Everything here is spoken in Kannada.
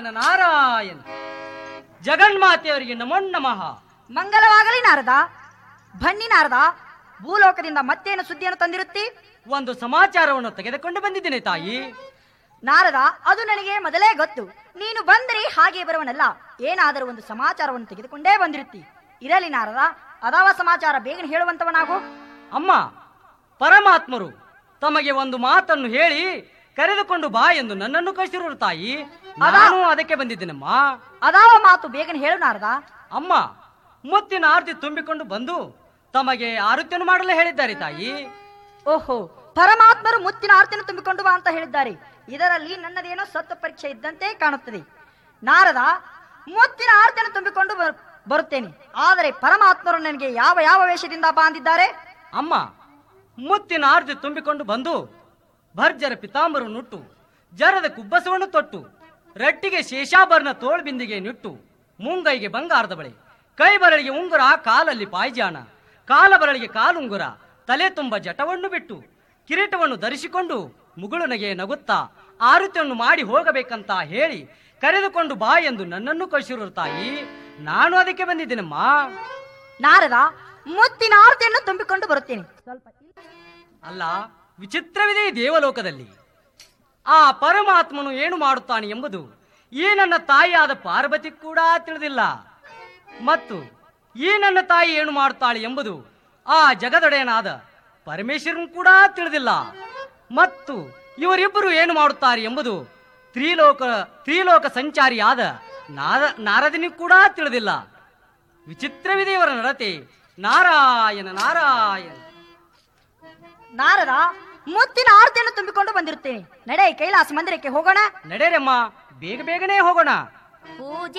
ನಾರಾಯಣ ನಾರಾಯಣ ಜಗನ್ಮಾತೆಯವರಿಗೆ ನಮೋ ನಮಃ ಮಂಗಲವಾಗಲಿ ನಾರದ ಬನ್ನಿ ನಾರದ ಭೂಲೋಕದಿಂದ ಮತ್ತೇನು ಸುದ್ದಿಯನ್ನು ತಂದಿರುತ್ತಿ ಒಂದು ಸಮಾಚಾರವನ್ನು ತೆಗೆದುಕೊಂಡು ಬಂದಿದ್ದೇನೆ ತಾಯಿ ನಾರದ ಅದು ನನಗೆ ಮೊದಲೇ ಗೊತ್ತು ನೀನು ಬಂದರೆ ಹಾಗೆ ಬರುವನಲ್ಲ ಏನಾದರೂ ಒಂದು ಸಮಾಚಾರವನ್ನು ತೆಗೆದುಕೊಂಡೇ ಬಂದಿರುತ್ತಿ ಇರಲಿ ನಾರದ ಅದಾವ ಸಮಾಚಾರ ಬೇಗನೆ ಹೇಳುವಂತವನಾಗು ಅಮ್ಮ ಪರಮಾತ್ಮರು ತಮಗೆ ಒಂದು ಮಾತನ್ನು ಹೇಳಿ ಕರೆದುಕೊಂಡು ಬಾ ಎಂದು ನನ್ನನ್ನು ಕಳಿಸಿರುವ ತಾಯಿ ನಾನು ಅದಕ್ಕೆ ಬಂದಿದ್ದೇನಮ್ಮ ಅದಾವ ಮಾತು ಬೇಗನೆ ಹೇಳು ನಾರದ ಅಮ್ಮ ಮುತ್ತಿನ ಆರತಿ ತುಂಬಿಕೊಂಡು ಬಂದು ತಮಗೆ ಆರತಿಯನ್ನು ಮಾಡಲು ಹೇಳಿದ್ದಾರೆ ತಾಯಿ ಓಹೋ ಪರಮಾತ್ಮರು ಮುತ್ತಿನ ಆರ್ತಿಯನ್ನು ತುಂಬಿಕೊಂಡು ಬಾ ಅಂತ ಹೇಳಿದ್ದಾರೆ ಇದರಲ್ಲಿ ನನ್ನದೇನೋ ಸತ್ವ ಪರೀಕ್ಷೆ ಇದ್ದಂತೆ ಕಾಣುತ್ತದೆ ನಾರದ ಮುತ್ತಿನ ಆರ್ತಿಯನ್ನು ತುಂಬಿಕೊಂಡು ಬರು- ಬರುತ್ತೇನೆ ಆದರೆ ಪರಮಾತ್ಮರು ನನಗೆ ಯಾವ ಯಾವ ವೇಷದಿಂದ ಬಾಂದಿದ್ದಾರೆ ಅಮ್ಮ ಮುತ್ತಿನ ಆರತಿ ತುಂಬಿಕೊಂಡು ಬಂದು ಭರ್ಜರ ಪಿತಾಂಬರು ನುಟ್ಟು ಜರದ ಕುಬ್ಬಸವನ್ನು ತೊಟ್ಟು ರಟ್ಟಿಗೆ ಶೇಷಾಭರಣ ತೋಳ್ಬಿಂದಿಗೆ ನಿಟ್ಟು ಮುಂಗೈಗೆ ಬಂಗಾರದ ಬಳೆ ಕೈ ಬರಳಿಗೆ ಉಂಗುರ ಕಾಲಲ್ಲಿ ಪಾಯ್ಜಾಣ ಕಾಲ ಬರಳಿಗೆ ಕಾಲುಂಗುರ ತಲೆ ತುಂಬ ಜಟವನ್ನು ಬಿಟ್ಟು ಕಿರೀಟವನ್ನು ಧರಿಸಿಕೊಂಡು ಮುಗುಳುನಗೆ ನಗುತ್ತಾ ಆರತಿಯನ್ನು ಮಾಡಿ ಹೋಗಬೇಕಂತ ಹೇಳಿ ಕರೆದುಕೊಂಡು ಬಾ ಎಂದು ನನ್ನನ್ನು ಕಳಿಸಿರುವ ತಾಯಿ ನಾನು ಅದಕ್ಕೆ ಬಂದಿದ್ದೇನಮ್ಮ ನಾರದ ಮುತ್ತಿನ ಆರ್ತಿಯನ್ನು ತುಂಬಿಕೊಂಡು ಬರುತ್ತೇನೆ ಸ್ವಲ್ಪ ಅಲ್ಲ ವಿಚಿತ್ರವಿದೆ ಈ ದೇವಲೋಕದಲ್ಲಿ ಆ ಪರಮಾತ್ಮನು ಏನು ಮಾಡುತ್ತಾನೆ ಎಂಬುದು ಈ ನನ್ನ ತಾಯಿಯಾದ ಪಾರ್ವತಿ ಕೂಡ ತಿಳಿದಿಲ್ಲ ಮತ್ತು ಈ ನನ್ನ ತಾಯಿ ಏನು ಮಾಡುತ್ತಾಳೆ ಎಂಬುದು ಆ ಜಗದೊಡೆಯನಾದ ಪರಮೇಶ್ವರನ್ ಕೂಡ ತಿಳಿದಿಲ್ಲ ಮತ್ತು ಇವರಿಬ್ಬರು ಏನು ಮಾಡುತ್ತಾರೆ ಎಂಬುದು ತ್ರಿಲೋಕ ತ್ರಿಲೋಕ ಸಂಚಾರಿಯಾದ ನಾರ ನಾರದನಿಗೆ ಕೂಡ ತಿಳಿದಿಲ್ಲ ವಿಚಿತ್ರವಿದೆ ಇವರ ನಡತೆ ನಾರಾಯಣ ನಾರಾಯಣ ನಾರದ ಮುತ್ತಿನ ಆರ್ತಿಯನ್ನು ತುಂಬಿಕೊಂಡು ಬಂದಿರುತ್ತೇನೆ ನಡೆ ಕೈಲಾಸ ಮಂದಿರಕ್ಕೆ ಹೋಗೋಣ ನಡೆರಮ್ಮ ಬೇಗ ಬೇಗನೆ ಹೋಗೋಣ ಪೂಜೆ